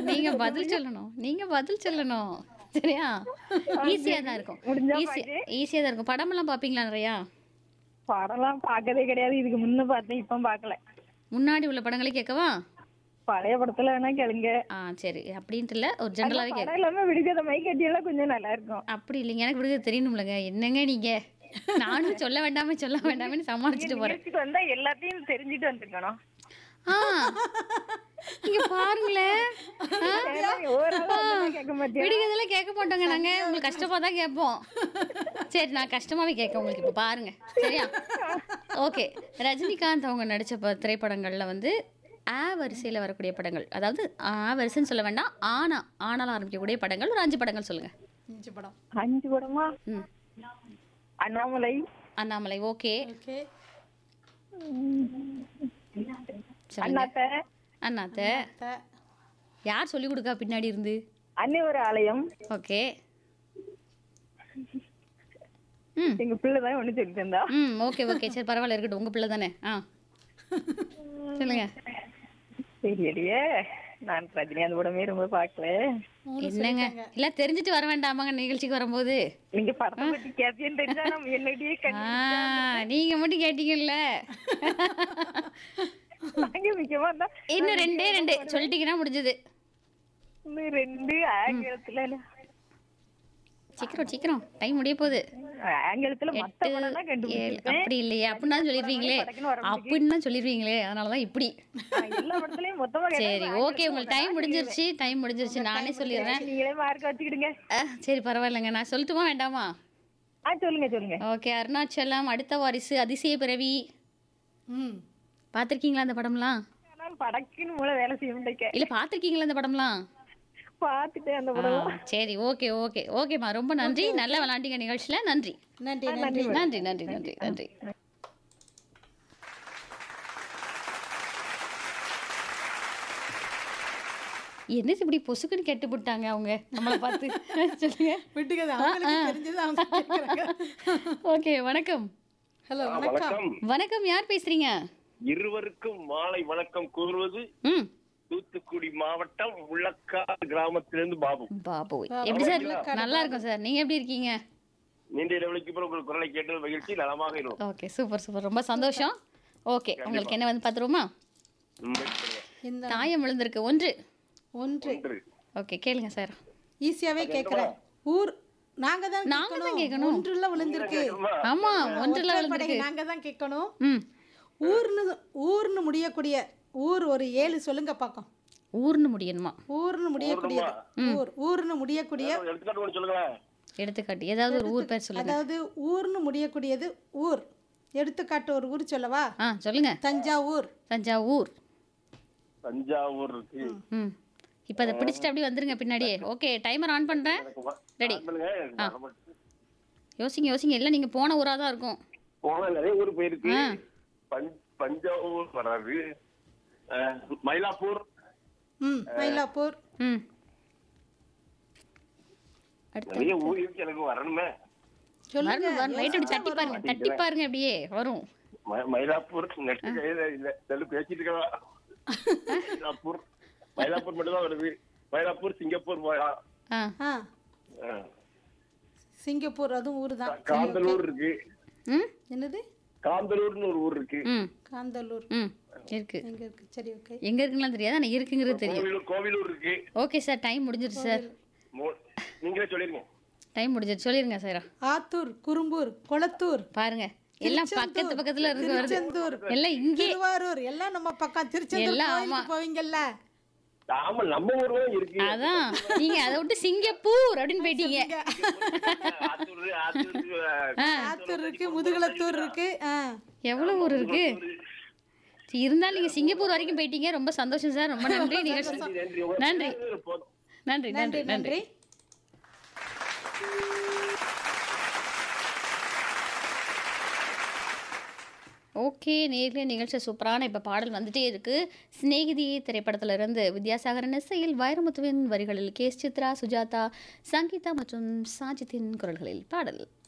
நீங்க பதில் சொல்லணும் நீங்க பதில் சொல்லணும் சரியா ஈஸியா தான் இருக்கும் முடிஞ்சா ஈஸியா ஈஸியா தான் இருக்கும் படமெல்லாம் பாப்பீங்களா நிறையா படம்லாம் பார்க்கதே கிடையாது இதுக்கு முன்ன பார்த்தேன் இப்ப பார்க்கல முன்னாடி உள்ள படங்களே கேட்கவா பழைய படத்துல வேணா கேளுங்க ஆ சரி அப்படின்ட்டு இல்ல ஒரு ஜென்ரலாவே கேட்க படம் இல்லாம விடுகதை மைக்கட்டி எல்லாம் கொஞ்சம் நல்லா இருக்கும் அப்படி இல்லைங்க எனக்கு விடுக்க தெரியணும்லங்க என்னங்க நீங்க நானும் சொல்ல வேண்டாமே சொல்ல வேண்டாமேன்னு சமாளிச்சுட்டு போறேன் நிகழ்ச்சிக்கு வந்தா எல்லாத்தையும் தெரிஞ்சுட்டு வந்திருக்கணும் ஆ இங்க பாருங்களேன் ஆ, ஒரு ஆளா வந்தா கேட்க மாட்டேன் விடுகதெல்லாம் கேட்க மாட்டோங்க நாங்க உங்களுக்கு கஷ்டமா தான் கேட்போம் சரி நான் கஷ்டமாவே கேட்க உங்களுக்கு இப்ப பாருங்க சரியா ஓகே ரஜினிகாந்த் அவங்க நடிச்ச ப- திரைப்படங்கள்ல வந்து ஆ வரிசையில வரக்கூடிய படங்கள் அதாவது ஆ வரிசைன்னு சொல்ல வேண்டாம் ஆனா ஆனால ஆரம்பிக்கக்கூடிய படங்கள் ஒரு அஞ்சு படங்கள் சொல்லுங்க அஞ்சு படம் அஞ்சு படமா ம் அண்ணாமலை அண்ணாமலை ஓகே ஓகே சொல்லுங்க அண்ணாத்த அண்ணாத்த த யார் சொல்லி கொடுக்கா பின்னாடி இருந்து அன்னி ஒரு ஆலயம் ஓகே ம் எங்க பிள்ளைதான் ஒண்ணு சொல்லி தந்தா ம் ஓகே ஓகே சரி பரவாயில்ல இருக்கட்டும் உங்க பிள்ளை தானே ஆ சொல்லுங்க தெரியலையே நான் ரஜினி அந்த படமே ரொம்ப பார்க்கல மூணு என்னங்க இல்ல தெரிஞ்சுட்டு வர வேண்டாமாங்க நிகழ்ச்சிக்கு வரும்போது நீங்க படத்தை பத்தி கேப்பீன்னு தெரிஞ்சா நம்ம என்னடியே ஆ நீங்க மட்டும் கேட்டீங்கல்ல நாங்க முக்கியமா தான் இன்னும் ரெண்டே ரெண்டு சொல்லிட்டீங்கன்னா முடிஞ்சது இன்னும் ரெண்டு ஆங்கிலத்துல சீக்கிரம் சீக்கிரம் டைம் முடிய போகுது ஆங்கிலத்துல மத்த எட்டு படம் தான் ஏழு கண்டுபிடிச்சிருக்கேன் அப்படி இல்லையே அப்படின்னா சொல்லிடுவீங்களே படக்குன்னு வர அப்படின்னு சொல்லிடுவீங்களே அதனாலதான் இப்படி நான் எல்லா படத்துலயும் மொத்தமா கேட்டா சரி ஓகே உங்களுக்கு டைம் முடிஞ்சிருச்சு டைம் முடிஞ்சிருச்சு நானே சொல்லிடுறேன் நீங்களே மார்க் வச்சுக்கிடுங்க ஆ, சரி பரவாயில்லைங்க நான் சொல்லட்டுமா வேண்டாமா ஆ சொல்லுங்க சொல்லுங்க ஓகே அருணாச்சலம் அடுத்த வாரிசு அதிசய பிறவி ம் பார்த்துருக்கீங்களா அந்த படம்லாம் நான் படக்குன்னு மூளை வேலை செய்ய முடியல இல்ல பார்த்துருக்கீங்களா அந்த படம்லாம் பாத்துட்டேன் அந்த ஆ, படம் சரி ஓகே ஓகே ஓகேம்மா ரொம்ப நன்றி நல்லா விளாண்டிங்க நிகழ்ச்சியில நன்றி நன்றி நன்றி நன்றி நன்றி நன்றி நன்றி என்ன இப்படி பொசுக்குன்னு கெட்டு போட்டாங்க அவங்க நம்மளை பார்த்து சொல்லுங்க விட்டுக்கது அவங்களுக்கு தெரிஞ்சது அவங்க கேட்குறாங்க ஓகே வணக்கம் ஹலோ ஆ, வணக்கம் வணக்கம் வணக்கம் யார் பேசுறீங்க இருவருக்கும் மாலை வணக்கம் கூறுவது ம் தூத்துக்குடி மாவட்டம் முள்ளக்காடு கிராமத்திலிருந்து பாபு பாபு எப்படி சார் நல்லா இருக்கும் சார் நீங்க எப்படி இருக்கீங்க நீண்ட இடைவெளிக்கு பிறகு உங்கள் குரலை கேட்டது மகிழ்ச்சி நலமாக இருக்கும் ஓகே சூப்பர் சூப்பர் ரொம்ப சந்தோஷம் ஓகே உங்களுக்கு என்ன வந்து பார்த்துருவோமா ம், wait பண்ணுங்க. இந்த தாயம் விழுந்திருக்கு ஒன்று ஒன்று ஒன்று. ஓகே கேளுங்க சார் ஈஸியாவே கேட்குறேன் ஊர் நாங்க தான் நாங்க தான் கேட்கணும் கேட்கணும். ஒன்றுல விழுந்திருக்கு ஆமா ஒன்றுல ஒற்றைப்படை விழுந்திருக்கு நாங்க தான் கேட்கணும் ம் ஊர்னு ஊர்னு முடியக்கூடிய ஊர் ஒரு ஏழு சொல்லுங்க பார்க்கும் ஊர்னு முடியணுமா ஊர்னு முடியக்கூடியது ஊர் ஊர்னு முடியக்கூடிய எடுத்துக்காட்டு ஒன்று சொல்லுங்களேன் எடுத்துக்காட்டு ஏதாவது ஒரு ஊர் பேர் சொல்லுங்க அதாவது ஊர்னு முடியக்கூடியது ஊர் எடுத்துக்காட்டு ஒரு ஊர் சொல்லவா ஆ சொல்லுங்க தஞ்சாவூர் தஞ்சாவூர் தஞ்சாவூர் இருக்கு ம் இப்போ அதை பிடிச்சிட்டு அப்படியே வந்துருங்க பின்னாடியே ஓகே டைமர் ஆன் பண்ணுறேன் ரெடி ஆன் பண்ணுங்க. எனக்கு வர மாட்டேங்குது. யோசிங்க யோசிங்க எல்லாம் நீங்கள் போன ஊராக தான் இருக்கும் போன நிறைய ஊர் போயிருக்கு ஆ. பஞ்- தஞ்சாவூர் வராது அஹ், மயிலாப்பூர் ம் மயிலாப்பூர் ம் அடுத்து நிறைய ஊர் இருக்கு எனக்கு வரணுமே சொல்லுங்க வரணும் வரணும் லைட் அப்படி தட்டி பாருங்க தட்டி பாருங்க அப்படியே வரும் ம- மயிலாப்பூர் நெக்ஸ்ட் கையில இல்ல செல்லு பேசிட்டு இருக்கவா மயிலாப்பூர் மயிலாப்பூர் மட்டும் தான் வருது மயிலாப்பூர் சிங்கப்பூர் போகலாம் ஆ ஆ அஹ், சிங்கப்பூர் அதுவும் ஊர் தான் காந்தலூர் இருக்கு ம் என்னது காந்தலூர்னு ஒரு ஊர் இருக்கு ம் காந்தலூர் ம் இருக்கு எங்க இருக்கு சரி ஓகே எங்க இருக்குன்னு தெரியாது ஆனால் இருக்குங்கிறது தெரியும் கோவிலூர் கோவிலூர் இருக்கு ஓகே சார் டைம் முடிஞ்சிருச்சு சார் மூ- நீங்களே சொல்லிருங்க டைம் முடிஞ்சிருச்சு சொல்லிருங்க சார் ஆத்தூர் குறும்பூர் கொளத்தூர் பாருங்க எல்லாம் பக்கத்து பக்கத்துல இருக்கு வருது திருச்செந்தூர் எல்லாம் இங்கே திருவாரூர் எல்லாம் நம்ம பக்கம் திருச்செந்தூர் எல்லாம் கோயிலுக்கு போவீங்கல்ல ஆமா நம்ம ஊர்ல இருக்கு அதான் நீங்க அதை விட்டு சிங்கப்பூர் அப்படின்னு போயிட்டீங்க ஆத்தூர் ஆத்தூர் ஆத்தூர் இருக்கு முதுகுளத்தூர் இருக்கு ஆ எவ்வளவு ஊர் இருக்கு சரி, இருந்தாலும் நீங்க சிங்கப்பூர் வரைக்கும் போயிட்டீங்க ரொம்ப சந்தோஷம் சார் ரொம்ப நன்றி நிகழ்ச்சி நன்றி நன்றி போதும் நன்றி நன்றி நன்றி நன்றி நன்றி ஓகே நேர்ல நிகழ்ச்சி சூப்பரான இப்போ பாடல் வந்துட்டே இருக்கு சிநேகிதி திரைப்படத்துல இருந்து வித்யாசாகரன் இசையில் வைரமுத்துவின் வரிகளில் கே எஸ் சித்ரா சுஜாதா சங்கீதா மற்றும் சாஜித்தின் குரல்களில் பாடல்